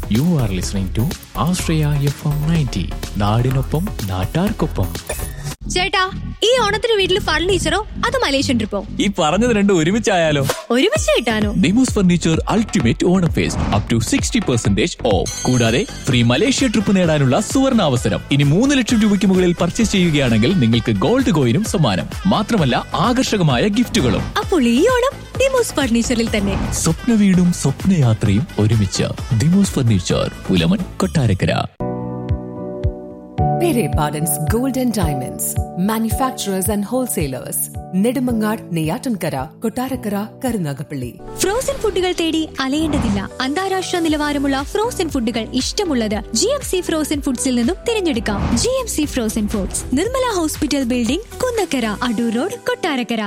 U are listening to Ashraya F M ninety നാടിനൊപ്പം നാട്ടാർക്കൊപ്പം ചേട്ടാ ഈ ഓണത്തിന് വീട്ടിൽ ഫർണിച്ചറോ അത് മലേഷ്യൻ ട്രിപ്പോ ഈ പറഞ്ഞത് രണ്ടും ഒരുമിച്ചായാലോ ഒരുമിച്ച് കിട്ടാനോ Demos furniture ultimate Onam fest up to sixty percentage off കൂടാതെ ഫ്രീ മലേഷ്യ ട്രിപ്പ് നേടാനുള്ള സുവർണ അവസരം ഇനി മൂന്ന് ലക്ഷം രൂപയ്ക്ക് മുകളിൽ പർച്ചേസ് ചെയ്യുകയാണെങ്കിൽ നിങ്ങൾക്ക് ഗോൾഡ് കോയിനും സമ്മാനം മാത്രമല്ല ആകർഷകമായ ഗിഫ്റ്റുകളും അപ്പോൾ ഈ ഓണം ഡിമോസ് ഫർണിച്ചറിൽ തന്നെ സ്വപ്ന വീടും സ്വപ്നയാത്രയും ഒരുമിച്ച് Demos furniture Pulamon Kottarakkara Pere Pardon's Gold and Diamonds, manufacturers and wholesalers, Nedumangad, Neyatankara, Kotarakara, Karunagapalli. Frozen ഫുഡുകൾ തേടി അലയേണ്ടതില്ല അന്താരാഷ്ട്ര നിലവാരമുള്ള ഫ്രോസൺ ഫുഡുകൾ ഇഷ്ടമുള്ളത് ജി എം സി ഫ്രോസൺ ഫുഡ്സിൽ നിന്നും തിരഞ്ഞെടുക്കാം G M C frozen foods Nirmala hospital building Kunnakkara Adoor road Kottarakkara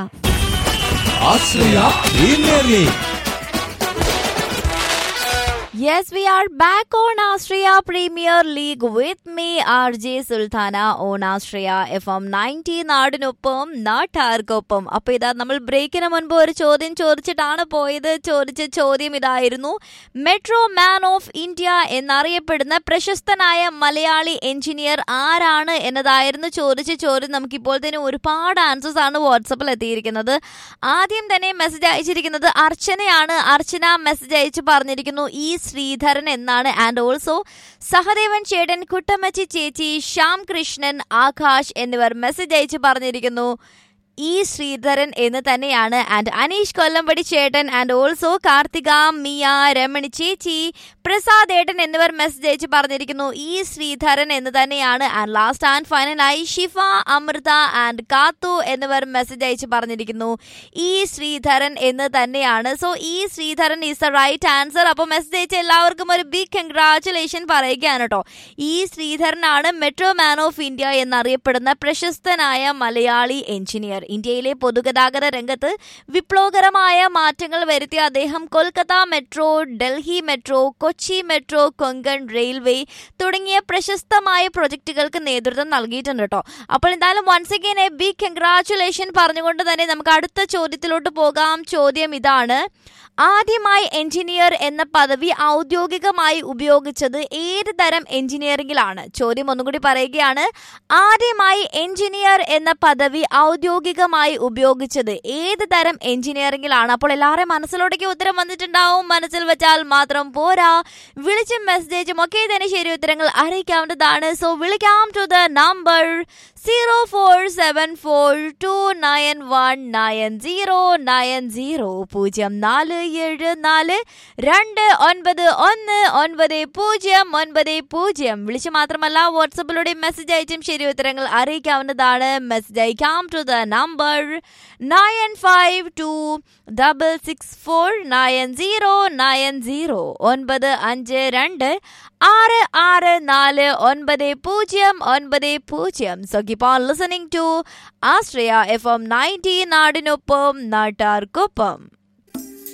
Yes, we are back on Austria Premier League with me, RJ Sultana on Austria FM 90 നാടിനൊപ്പം നാട്ടാർക്കൊപ്പം അപ്പൊ ഇതാ നമ്മൾ ബ്രേക്കിന് മുൻപ് ഒരു ചോദ്യം ചോദിച്ചിട്ടാണ് പോയത് ചോദിച്ച ചോദ്യം ഇതായിരുന്നു മെട്രോ മാൻ ഓഫ് ഇന്ത്യ എന്നറിയപ്പെടുന്ന പ്രശസ്തനായ മലയാളി എഞ്ചിനീയർ ആരാണ് എന്നതായിരുന്നു ചോദിച്ച ചോദ്യം നമുക്കിപ്പോൾ തന്നെ ഒരുപാട് ആൻസേഴ്സ് ആണ് വാട്സപ്പിൽ എത്തിയിരിക്കുന്നത് ആദ്യം തന്നെ മെസ്സേജ് അയച്ചിരിക്കുന്നത് അർച്ചനയാണ് അർച്ചന മെസ്സേജ് അയച്ച് പറഞ്ഞിരിക്കുന്നു ഈ ശ്രീധരൻ എന്നാണ് ആൻഡ് ഓൾസോ സഹദേവൻ ചേട്ടൻ കുട്ടമ്മച്ചി ചേച്ചി ശ്യാം കൃഷ്ണൻ ആകാശ് എന്നിവർ മെസ്സേജ് അയച്ച് പറഞ്ഞിരിക്കുന്നു ഈ ശ്രീധരൻ എന്ന് തന്നെയാണ് ആൻഡ് അനീഷ് കൊല്ലമ്പടി ചേട്ടൻ ആൻഡ് ഓൾസോ കാർത്തിക മിയ രമണി ചേച്ചി പ്രസാദ് ഏട്ടൻ എന്നിവർ മെസ്സേജ് അയച്ച് പറഞ്ഞിരിക്കുന്നു ഈ ശ്രീധരൻ എന്ന് തന്നെയാണ് ആൻഡ് ലാസ്റ്റ് ആൻഡ് ഫൈനലായി ഷിഫ അമൃത ആൻഡ് കാത്തു എന്നിവർ മെസ്സേജ് അയച്ച് പറഞ്ഞിരിക്കുന്നു ഈ ശ്രീധരൻ എന്ന് തന്നെയാണ് സോ ഈ Sreedharan is the right answer അപ്പോൾ മെസ്സേജ് അയച്ച എല്ലാവർക്കും ഒരു ബിഗ് കൺഗ്രാറ്റുലേഷൻ പറയുകയാണ് കേട്ടോ ഈ ശ്രീധരനാണ് മെട്രോ മാൻ ഓഫ് ഇന്ത്യ എന്നറിയപ്പെടുന്ന പ്രശസ്തനായ മലയാളി എഞ്ചിനീയർ ഇന്ത്യയിലെ പൊതുഗതാഗത രംഗത്ത് വിപ്ലവകരമായ മാറ്റങ്ങൾ വരുത്തിയ അദ്ദേഹം Kolkata metro Delhi metro Kochi metro Konkan railway തുടങ്ങിയ പ്രശസ്തമായ പ്രൊജക്ടുകൾക്ക് നേതൃത്വം നൽകിയിട്ടുണ്ട് കേട്ടോ അപ്പോൾ എന്തായാലും once again a big congratulation പറഞ്ഞുകൊണ്ട് തന്നെ നമുക്ക് അടുത്ത ചോദ്യത്തിലോട്ട് പോകാം ചോദ്യം ഇതാണ് ആദ്യമായി എഞ്ചിനീയർ എന്ന പദവി ഔദ്യോഗികമായി ഉപയോഗിച്ചത് ഏത് തരം എഞ്ചിനീയറിംഗിലാണ് ചോദ്യം ഒന്നുകൂടി പറയുകയാണ് ആദ്യമായി എഞ്ചിനീയർ എന്ന പദവി ഔദ്യോഗികമായി ഉപയോഗിച്ചത് ഏത് തരം എഞ്ചിനീയറിംഗിലാണ് അപ്പോൾ എല്ലാവരുടെയും മനസ്സിലോട്ടേക്ക് ഉത്തരം വന്നിട്ടുണ്ടാവും മനസ്സിൽ വെച്ചാൽ മാത്രം പോരാ വിളിച്ചും മെസ്സേജും ഒക്കെ തന്നെ ശരി ഉത്തരങ്ങൾ അറിയിക്കാവുന്നതാണ് സോ വിളിക്കാം to the number zero four seven four two nine one nine zero nine zero പൂജ്യം നാല് ഏഴ് നാല് രണ്ട് ഒൻപത് ഒന്ന് ഒൻപത് പൂജ്യം ഒൻപത് പൂജ്യം വിളിച്ച് മാത്രമല്ല വാട്സപ്പിലൂടെ മെസ്സേജ് അയച്ചും ശരി ഉത്തരങ്ങൾ അറിയിക്കാവുന്നതാണ് മെസ്സേജ് അയക്കാം to the number nine five two double six four nine zero nine zero ഒൻപത് അഞ്ച് രണ്ട് ആറ് ആറ് നാല് ഒൻപത് പൂജ്യം ഒൻപത് പൂജ്യം so keep on listening to Ashraya F M ninety നാടിനൊപ്പം നാട്ടാർക്കൊപ്പം